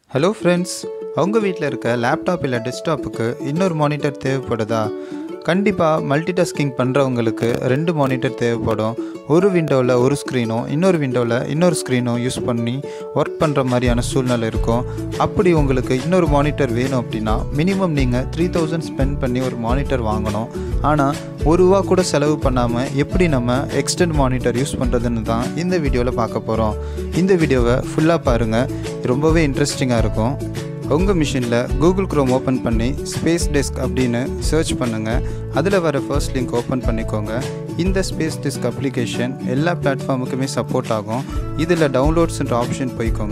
hello friends உங்கள் வீட்டில் இருக்க லேப்டாப் இல்லை டெஸ்க்டாப்புக்கு இன்னொரு மானிட்டர் தேவைப்படுதா கண்டிப்பாக மல்டிடாஸ்கிங் பண்ணுறவங்களுக்கு ரெண்டு மானிட்டர் தேவைப்படும் ஒரு விண்டோவில் ஒரு ஸ்க்ரீனும் இன்னொரு விண்டோவில் இன்னொரு ஸ்க்ரீனும் யூஸ் பண்ணி ஒர்க் பண்ணுற மாதிரியான சூழ்நிலை இருக்கும் அப்படி உங்களுக்கு இன்னொரு மானிட்டர் வேணும் அப்படின்னா மினிமம் நீங்கள் த்ரீ தௌசண்ட் ஸ்பெண்ட் பண்ணி ஒரு மானிட்டர் வாங்கணும் ஆனால் ஒரு ரூபா கூட செலவு பண்ணாமல் எப்படி நம்ம எக்ஸ்டெண்ட் மானிட்டர் யூஸ் பண்ணுறதுன்னு தான் இந்த வீடியோவில் பார்க்க போகிறோம் இந்த வீடியோவை ஃபுல்லாக பாருங்கள் ரொம்பவே இன்ட்ரெஸ்டிங்காக இருக்கும் உங்கள் மிஷினில் கூகுள் க்ரோம் ஓப்பன் பண்ணி ஸ்பேஸ் டெஸ்க் அப்படின்னு சர்ச் பண்ணுங்கள் அதில் வர ஃபர்ஸ்ட் லிங்க் ஓப்பன் பண்ணிக்கோங்க இந்த ஸ்பேஸ் டெஸ்க் அப்ளிகேஷன் எல்லா பிளாட்ஃபார்முக்குமே சப்போர்ட் ஆகும் இதில் டவுன்லோட்ஸ்ன்ற ஆப்ஷன் போய்க்கோங்க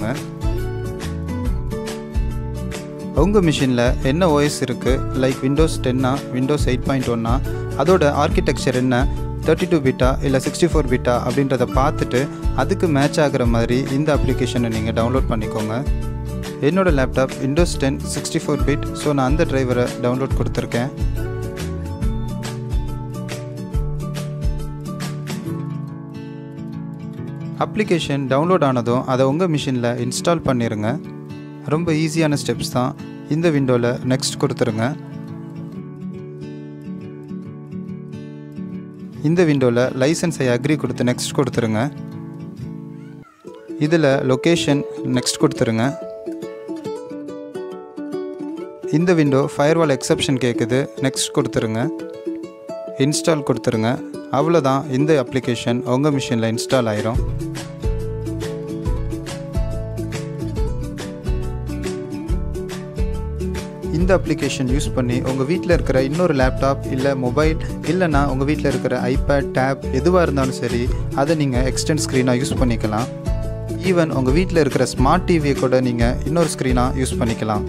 உங்கள் மிஷினில் என்ன ஓஎஸ் இருக்குது லைக் விண்டோஸ் டென்னா விண்டோஸ் எயிட் பாயிண்ட் ஒன்னா அதோட ஆர்கிடெக்சர் என்ன தேர்ட்டி டூ பிட்டா இல்லை சிக்ஸ்டி ஃபோர் பிட்டா அப்படின்றத பார்த்துட்டு அதுக்கு மேட்ச் ஆகிற மாதிரி இந்த அப்ளிகேஷனை நீங்கள் டவுன்லோட் பண்ணிக்கோங்க என்னோட laptop Windows ten sixty four bit so நான் அந்த டிரைவரை டவுன்லோட் கொடுத்துருக்கேன் அப்ளிகேஷன் டவுன்லோட் ஆனதும் அதை உங்கள் மிஷினில் இன்ஸ்டால் பண்ணிடுங்க ரொம்ப ஈஸியான ஸ்டெப்ஸ் தான் இந்த விண்டோவில் நெக்ஸ்ட் கொடுத்துருங்க இந்த விண்டோவில் லைசன்ஸை அக்ரி கொடுத்து நெக்ஸ்ட் கொடுத்துருங்க இதில் லொக்கேஷன் நெக்ஸ்ட் கொடுத்துருங்க இந்த விண்டோ ஃபயர்வால் எக்ஸப்ஷன் கேட்குது நெக்ஸ்ட் கொடுத்துருங்க இன்ஸ்டால் கொடுத்துருங்க அவ்வளோதான் இந்த அப்ளிகேஷன் உங்கள் மிஷினில் இன்ஸ்டால் ஆயிரும் இந்த அப்ளிகேஷன் யூஸ் பண்ணி உங்கள் வீட்டில் இருக்கிற இன்னொரு லேப்டாப் இல்லை மொபைல் இல்லைனா உங்கள் வீட்டில் இருக்கிற ஐபேட் டேப் எதுவாக இருந்தாலும் சரி அதை நீங்கள் எக்ஸ்டெண்ட் ஸ்க்ரீனாக யூஸ் பண்ணிக்கலாம் ஈவன் உங்கள் வீட்டில் இருக்கிற ஸ்மார்ட் டிவியை கூட நீங்கள் இன்னொரு ஸ்க்ரீனாக யூஸ் பண்ணிக்கலாம்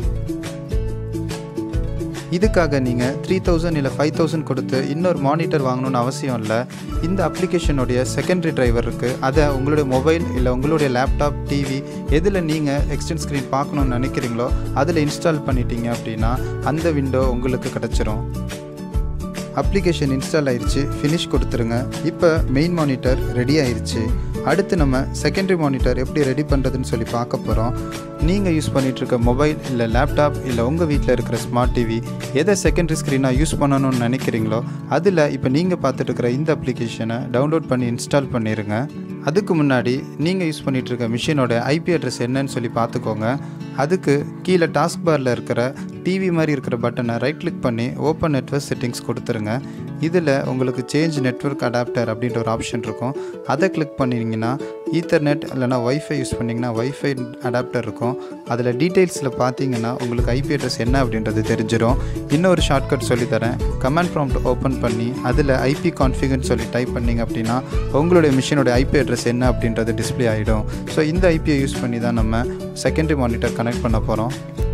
இதுக்காக நீங்கள் த்ரீ தௌசண்ட் இல்லை ஃபைவ் தௌசண்ட் கொடுத்து இன்னொரு மானிட்டர் வாங்கணும்னு அவசியம் இல்லை இந்த அப்ளிகேஷனுடைய செகண்டரி டிரைவர் இருக்குது அதை உங்களுடைய மொபைல் இல்லை உங்களுடைய லேப்டாப் டிவி எதில் நீங்கள் எக்ஸ்டென்ட் ஸ்க்ரீன் பார்க்கணுன்னு நினைக்கிறீங்களோ அதில் இன்ஸ்டால் பண்ணிட்டீங்க அப்படின்னா அந்த விண்டோ உங்களுக்கு கிடச்சிரும் அப்ளிகேஷன் இன்ஸ்டால் ஆயிடுச்சு ஃபினிஷ் கொடுத்துருங்க இப்போ மெயின் மானிட்டர் ரெடி ஆயிடுச்சு அடுத்து நம்ம செகண்டரி மானிட்டர் எப்படி ரெடி பண்ணுறதுன்னு சொல்லி பார்க்க போகிறோம் நீங்கள் யூஸ் பண்ணிகிட்ருக்க மொபைல் இல்லை லேப்டாப் இல்லை உங்கள் வீட்டில் இருக்கிற ஸ்மார்ட் டிவி எதை செகண்டரி ஸ்க்ரீனாக யூஸ் பண்ணணும்னு நினைக்கிறீங்களோ அதில் இப்போ நீங்கள் பார்த்துட்டு இருக்கிற இந்த அப்ளிகேஷனை டவுன்லோட் பண்ணி இன்ஸ்டால் பண்ணிடுங்க அதுக்கு முன்னாடி நீங்கள் யூஸ் பண்ணிகிட்டு இருக்க மிஷினோட ஐபி அட்ரஸ் என்னன்னு சொல்லி பார்த்துக்கோங்க அதுக்கு கீழே டாஸ்க் பாரில் இருக்கிற டிவி மாதிரி இருக்கிற பட்டனை ரைட் கிளிக் பண்ணி ஓப்பன் நெட்ஒர்க் செட்டிங்ஸ் கொடுத்துருங்க இதில் உங்களுக்கு சேஞ்ச் நெட்ஒர்க் அடாப்டர் அப்படின்ற ஒரு ஆப்ஷன் இருக்கும் அதை கிளிக் பண்ணிங்கன்னா ஈத்தர்நெட் இல்லைனா ஒய்ஃபை யூஸ் பண்ணிங்கன்னா ஒய்ஃபை அடாப்டர் இருக்கும் அதில் டீட்டெயில்ஸில் பார்த்தீங்கன்னா உங்களுக்கு ஐபி அட்ரஸ் என்ன அப்படின்றது தெரிஞ்சிடும் இன்னொரு ஷார்ட்கட் சொல்லித்தரேன் கமெண்ட் ப்ராம்ப்ட் ஓப்பன் பண்ணி அதில் ஐபி கான்ஃபிகர்னு சொல்லி டைப் பண்ணிங்க அப்படின்னா உங்களுடைய மிஷினோட ஐபி அட்ரஸ் என்ன அப்படின்றது டிஸ்பிளே ஆகிடும் ஸோ இந்த ஐபியை யூஸ் பண்ணி தான் நம்ம செகண்டரி மானிட்டர் கனெக்ட் பண்ண போகிறோம்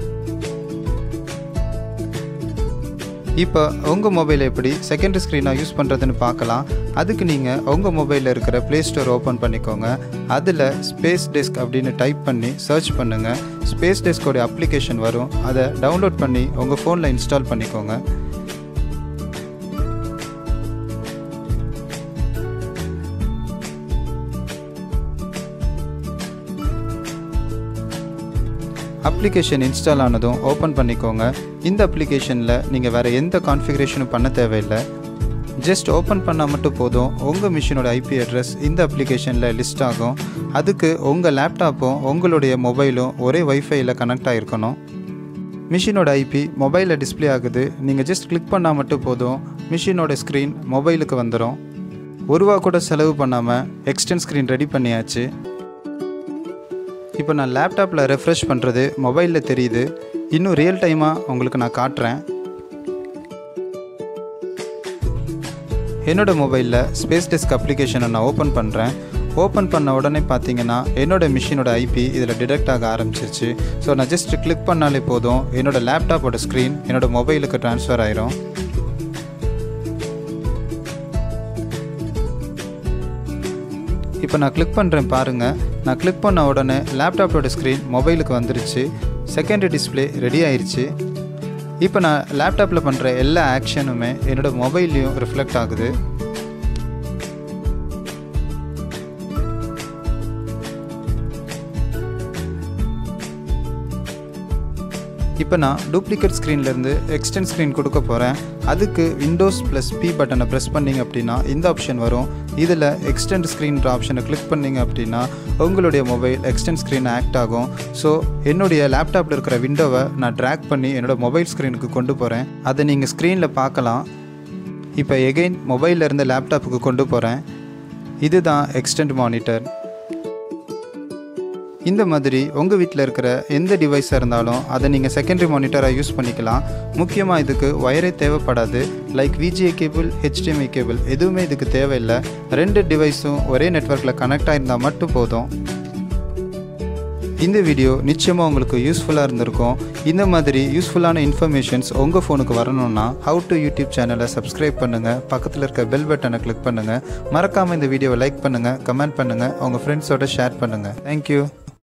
இப்போ உங்கள் மொபைலை எப்படி செகண்டரி ஸ்க்ரீனாக யூஸ் பண்ணுறதுன்னு பார்க்கலாம் அதுக்கு நீங்கள் உங்கள் மொபைலில் இருக்கிற ப்ளே ஸ்டோர் ஓப்பன் பண்ணிக்கோங்க அதில் ஸ்பேஸ் டெஸ்க் அப்படின்னு டைப் பண்ணி சர்ச் பண்ணுங்கள் ஸ்பேஸ் டெஸ்கோடைய அப்ளிகேஷன் வரும் அதை டவுன்லோட் பண்ணி உங்கள் ஃபோனில் இன்ஸ்டால் பண்ணிக்கோங்க அப்ளிகேஷன் இன்ஸ்டால் ஆனதும் ஓப்பன் பண்ணிக்கோங்க இந்த அப்ளிகேஷனில் நீங்கள் வேறு எந்த கான்ஃபிகரேஷனும் பண்ண தேவையில்லை ஜஸ்ட் ஓப்பன் பண்ணால் மட்டும் போதும் உங்கள் மிஷினோட ஐபி அட்ரஸ் இந்த அப்ளிகேஷனில் லிஸ்ட் ஆகும் அதுக்கு உங்கள் லேப்டாப்பும் உங்களுடைய மொபைலும் ஒரே ஒய்ஃபையில் கனெக்ட் ஆகிருக்கணும் மிஷினோட ஐபி மொபைலில் டிஸ்பிளே ஆகுது நீங்கள் ஜஸ்ட் கிளிக் பண்ணால் மட்டும் போதும் மிஷினோட ஸ்க்ரீன் மொபைலுக்கு வந்துடும் ஒரு ரூபா கூட செலவு பண்ணாமல் எக்ஸ்டென்ட் ஸ்க்ரீன் ரெடி பண்ணியாச்சு இப்போ நான் லேப்டாப்பில் ரெஃப்ரெஷ் பண்ணுறது மொபைலில் தெரியுது இன்னும் ரியல் டைமாக உங்களுக்கு நான் காட்டுறேன் என்னோடய மொபைலில் ஸ்பேஸ் டெஸ்க் அப்ளிகேஷனை நான் ஓப்பன் பண்ணுறேன் ஓப்பன் பண்ண உடனே பார்த்தீங்கன்னா என்னோடய மிஷினோட ஐபி இதில் டிடெக்ட் ஆக ஆரம்பிச்சிருச்சு ஸோ நான் ஜஸ்ட் கிளிக் பண்ணாலே போதும் என்னோடய லேப்டாப்போட ஸ்க்ரீன் என்னோடய மொபைலுக்கு ட்ரான்ஸ்ஃபர் ஆயிரும் இப்போ நான் கிளிக் பண்ணுறேன் பாருங்கள் நான் கிளிக் பண்ண உடனே லேப்டாப்போட ஸ்க்ரீன் மொபைலுக்கு வந்துருச்சு செகண்டரி டிஸ்பிளே ரெடி ஆயிடுச்சு இப்போ நான் லேப்டாப்பில் பண்ணுற எல்லா ஆக்ஷனுமே என்னோடய மொபைல்லையும் ரிஃப்ளெக்ட் ஆகுது இப்போ நான் டூப்ளிகேட் ஸ்க்ரீன்லேருந்து எக்ஸ்டெண்ட் ஸ்க்ரீன் கொடுக்க போகிறேன் அதுக்கு விண்டோஸ் ப்ளஸ் பி பட்டனை ப்ரெஸ் பண்ணிங்க அப்படின்னா இந்த ஆப்ஷன் வரும் இதில் எக்ஸ்டெண்ட் ஸ்க்ரீன்ற ஆப்ஷனை கிளிக் பண்ணிங்க அப்படின்னா உங்களுடைய மொபைல் எக்ஸ்டெண்ட் ஸ்க்ரீன் ஆக்ட் ஆகும் ஸோ என்னுடைய லேப்டாப்பில் இருக்கிற விண்டோவை நான் ட்ராக் பண்ணி என்னோடய மொபைல் ஸ்க்ரீனுக்கு கொண்டு போகிறேன் அதை நீங்கள் ஸ்க்ரீனில் பார்க்கலாம் இப்போ எகெயின் மொபைலில் இருந்து லேப்டாப்புக்கு கொண்டு போகிறேன் இதுதான் எக்ஸ்டெண்ட் மானிட்டர் இந்த மாதிரி உங்கள் வீட்டில் இருக்கிற எந்த டிவைஸாக இருந்தாலும் அதை நீங்கள் செகண்டரி மானிட்டராக யூஸ் பண்ணிக்கலாம் முக்கியமாக இதுக்கு ஒயரே தேவைப்படாது like VGA cable HDMI cable எதுவுமே இதுக்கு தேவையில்லை ரெண்டு டிவைஸும் ஒரே நெட்ஒர்க்கில் கனெக்ட் ஆகிருந்தால் மட்டும் போதும் இந்த வீடியோ நிச்சயமாக உங்களுக்கு யூஸ்ஃபுல்லாக இருந்திருக்கும் இந்த மாதிரி யூஸ்ஃபுல்லான இன்ஃபர்மேஷன்ஸ் உங்கள் ஃபோனுக்கு வரணும்னா ஹவு டு யூடியூப் சேனலை சப்ஸ்கிரைப் பண்ணுங்கள் பக்கத்தில் இருக்க பெல் பட்டனை கிளிக் பண்ணுங்கள் மறக்காமல் இந்த வீடியோவை லைக் பண்ணுங்கள் கமெண்ட் பண்ணுங்கள் உங்கள் ஃப்ரெண்ட்ஸோட ஷேர் பண்ணுங்கள் தேங்க்யூ